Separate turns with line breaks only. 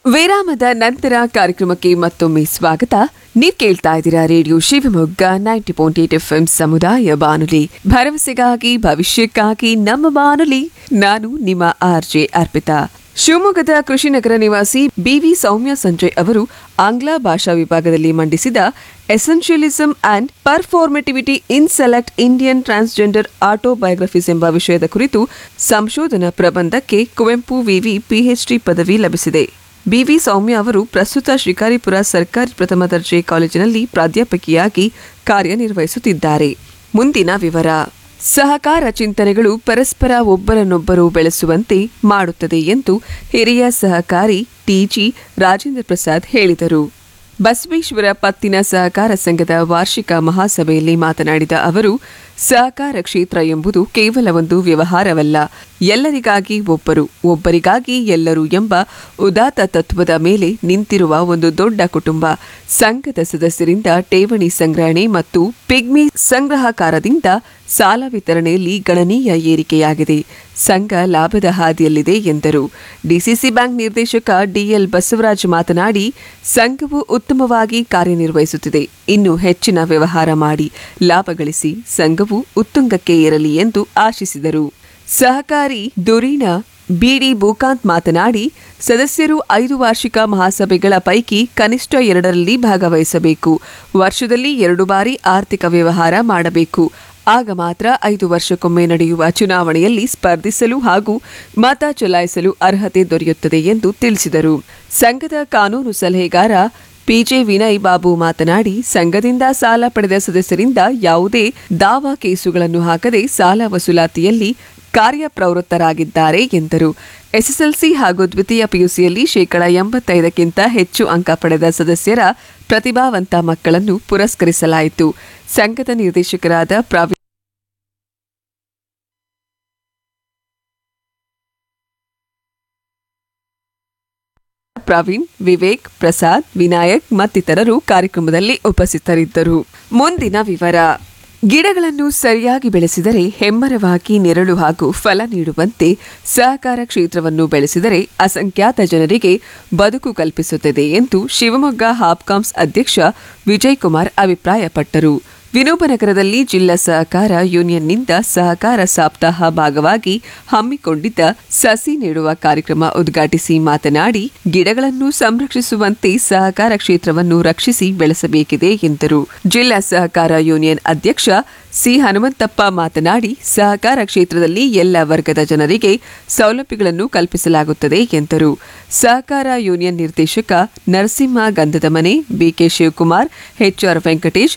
ವಿರಾಮದ ನಂತರ ಕಾರ್ಯಕ್ರಮಕ್ಕೆ ಮತ್ತೊಮ್ಮೆ ಸ್ವಾಗತ ನೀವ್ ಕೇಳ್ತಾ ಇದ್ದೀರಾ radio Shivamogga ninety point eight F M ಸಮುದಾಯ ಬಾನುಲಿ ಭರವಸೆಗಾಗಿ ಭವಿಷ್ಯಕ್ಕಾಗಿ ನಮ್ಮ ಬಾನುಲಿ ನಾನು ನಿಮ್ಮ ಆರ್ ಜೆ ಅರ್ಪಿತಾ ಶಿವಮೊಗ್ಗದ ಕೃಷಿನಗರ ನಿವಾಸಿ ಬಿವಿ ಸೌಮ್ಯ ಸಂಜಯ್ ಅವರು ಆಂಗ್ಲ ಭಾಷಾ ವಿಭಾಗದಲ್ಲಿ ಮಂಡಿಸಿದ essentialism and performativity in select Indian transgender autobiographies ಎಂಬ ವಿಷಯದ ಕುರಿತು ಸಂಶೋಧನಾ ಪ್ರಬಂಧಕ್ಕೆ ಕುವೆಂಪು ವಿವಿ ಪಿಎಚ್ಡಿ ಪದವಿ ಲಭಿಸಿದೆ ಬಿವಿ ಸೌಮ್ಯ ಅವರು ಪ್ರಸ್ತುತ ಶಿಕಾರಿಪುರ ಸರ್ಕಾರಿ ಪ್ರಥಮ ದರ್ಜೆ ಕಾಲೇಜಿನಲ್ಲಿ ಪ್ರಾಧ್ಯಾಪಕಿಯಾಗಿ ಕಾರ್ಯನಿರ್ವಹಿಸುತ್ತಿದ್ದಾರೆ ಮುಂದಿನ ವಿವರ ಸಹಕಾರ ಚಿಂತನೆಗಳು ಪರಸ್ಪರ ಒಬ್ಬರನ್ನೊಬ್ಬರು ಬೆಳೆಸುವಂತೆ ಮಾಡುತ್ತದೆ ಎಂದು ಹಿರಿಯ ಸಹಕಾರಿ ಟಿಜಿ ರಾಜೇಂದ್ರ ಪ್ರಸಾದ್ ಹೇಳಿದರು ಬಸವೇಶ್ವರ ಪತ್ತಿನ ಸಹಕಾರ ಸಂಘದ ವಾರ್ಷಿಕ ಮಹಾಸಭೆಯಲ್ಲಿ ಮಾತನಾಡಿದ ಅವರು ಸಹಕಾರ ಕ್ಷೇತ್ರ ಎಂಬುದು ಕೇವಲ ಒಂದು ವ್ಯವಹಾರವಲ್ಲ ಎಲ್ಲರಿಗಾಗಿ ಒಬ್ಬರು ಒಬ್ಬರಿಗಾಗಿ ಎಲ್ಲರೂ ಎಂಬ ಉದಾತ್ತ ತತ್ವದ ಮೇಲೆ ನಿಂತಿರುವ ಒಂದು ದೊಡ್ಡ ಕುಟುಂಬ ಸಂಘದ ಸದಸ್ಯರಿಂದ ಠೇವಣಿ ಸಂಗ್ರಹಣೆ ಮತ್ತು ಪಿಗ್ಮಿ ಸಂಗ್ರಹಕಾರದಿಂದ ಸಾಲ ವಿತರಣೆಯಲ್ಲಿ ಗಣನೀಯ ಏರಿಕೆಯಾಗಿದೆ ಸಂಘ ಲಾಭದ ಹಾದಿಯಲ್ಲಿದೆ ಎಂದರು ಡಿಸಿಸಿ ಬ್ಯಾಂಕ್ ನಿರ್ದೇಶಕ ಡಿಎಲ್ ಬಸವರಾಜ್ ಮಾತನಾಡಿ ಸಂಘವು ಉತ್ತಮವಾಗಿ ಕಾರ್ಯನಿರ್ವಹಿಸುತ್ತಿದೆ ಇನ್ನು ಹೆಚ್ಚಿನ ವ್ಯವಹಾರ ಮಾಡಿ ಲಾಭ ಗಳಿಸಿ ಸಂಘವು ಉತ್ತುಂಗಕ್ಕೆ ಏರಲಿ ಎಂದು ಆಶಿಸಿದರು ಸಹಕಾರಿ ದುರೀಣ ಬಿಡಿ ಭೂಕಾಂತ್ ಮಾತನಾಡಿ ಸದಸ್ಯರು ಐದು ವಾರ್ಷಿಕ ಮಹಾಸಭೆಗಳ ಪೈಕಿ ಕನಿಷ್ಠ ಎರಡರಲ್ಲಿ ಭಾಗವಹಿಸಬೇಕು ವರ್ಷದಲ್ಲಿ ಎರಡು ಬಾರಿ ಆರ್ಥಿಕ ವ್ಯವಹಾರ ಮಾಡಬೇಕು ಆಗ ಮಾತ್ರ ಐದು ವರ್ಷಕ್ಕೊಮ್ಮೆ ನಡೆಯುವ ಚುನಾವಣೆಯಲ್ಲಿ ಸ್ಪರ್ಧಿಸಲು ಹಾಗೂ ಮತ ಚಲಾಯಿಸಲು ಅರ್ಹತೆ ದೊರೆಯುತ್ತದೆ ಎಂದು ತಿಳಿಸಿದರು ಸಂಘದ ಕಾನೂನು ಸಲಹೆಗಾರ ಪಿಜೆ ವಿನಯ್ ಬಾಬು ಮಾತನಾಡಿ ಸಂಘದಿಂದ ಸಾಲ ಪಡೆದ ಸದಸ್ಯರಿಂದ ಯಾವುದೇ ದಾವಾ ಕೇಸುಗಳನ್ನು ಹಾಕದೆ ಸಾಲ ವಸೂಲಾತಿಯಲ್ಲಿ ಕಾರ್ಯಪ್ರವೃತ್ತರಾಗಿದ್ದಾರೆ ಎಂದರು ಎಸ್ಎಸ್ಎಲ್ಸಿ ಹಾಗೂ ದ್ವಿತೀಯ ಪಿಯುಸಿಯಲ್ಲಿ ಶೇಕಡ ಎಂಬತ್ತೈದಕ್ಕಿಂತ ಹೆಚ್ಚು ಅಂಕ ಪಡೆದ ಸದಸ್ಯರ ಪ್ರತಿಭಾವಂತ ಮಕ್ಕಳನ್ನು ಪುರಸ್ಕರಿಸಲಾಯಿತು ಸಂಘದ ನಿರ್ದೇಶಕರಾದ ಪ್ರವೀಣ್ ಪ್ರವೀಣ್ ವಿವೇಕ್ ಪ್ರಸಾದ್ ವಿನಾಯಕ್ ಮತ್ತಿತರರು ಕಾರ್ಯಕ್ರಮದಲ್ಲಿ ಉಪಸ್ಥಿತರಿದ್ದರು ಮುಂದಿನ ವಿವರ ಗಿಡಗಳನ್ನು ಸರಿಯಾಗಿ ಬೆಳೆಸಿದರೆ ಹೆಮ್ಮರವಾಗಿ ನೆರಳು ಹಾಗೂ ಫಲ ನೀಡುವಂತೆ ಸಹಕಾರ ಕ್ಷೇತ್ರವನ್ನು ಬೆಳೆಸಿದರೆ ಅಸಂಖ್ಯಾತ ಜನರಿಗೆ ಬದುಕು ಕಲ್ಪಿಸುತ್ತದೆ ಎಂದು ಶಿವಮೊಗ್ಗ ಹಾಪ್ಕಾಮ್ಸ್ ಅಧ್ಯಕ್ಷ ವಿಜಯ್ ಕುಮಾರ್ ಅಭಿಪ್ರಾಯಪಟ್ಟರು ವಿನೋಬನಗರದಲ್ಲಿ ಜಿಲ್ಲಾ ಸಹಕಾರ ಯೂನಿಯನ್ನಿಂದ ಸಹಕಾರ ಸಪ್ತಾಹ ಭಾಗವಾಗಿ ಹಮ್ಮಿಕೊಂಡಿದ್ದ ಸಸಿ ನೆಡುವ ಕಾರ್ಯಕ್ರಮ ಉದ್ಘಾಟಿಸಿ ಮಾತನಾಡಿ ಗಿಡಗಳನ್ನು ಸಂರಕ್ಷಿಸುವಂತೆ ಸಹಕಾರ ಕ್ಷೇತ್ರವನ್ನು ರಕ್ಷಿಸಿ ಬೆಳೆಸಬೇಕಿದೆ ಎಂದರು ಜಿಲ್ಲಾ ಸಹಕಾರ ಯೂನಿಯನ್ ಅಧ್ಯಕ್ಷ ಸಿ ಹನುಮಂತಪ್ಪ ಮಾತನಾಡಿ ಸಹಕಾರ ಕ್ಷೇತ್ರದಲ್ಲಿ ಎಲ್ಲ ವರ್ಗದ ಜನರಿಗೆ ಸೌಲಭ್ಯಗಳನ್ನು ಕಲ್ಪಿಸಲಾಗುತ್ತದೆ ಎಂದರು ಸಹಕಾರ ಯೂನಿಯನ್ ನಿರ್ದೇಶಕ ನರಸಿಂಹ ಗಂಧದ ಮನೆ ಬಿಕೆ ಶಿವಕುಮಾರ್ ಎಚ್ಆರ್ ವೆಂಕಟೇಶ್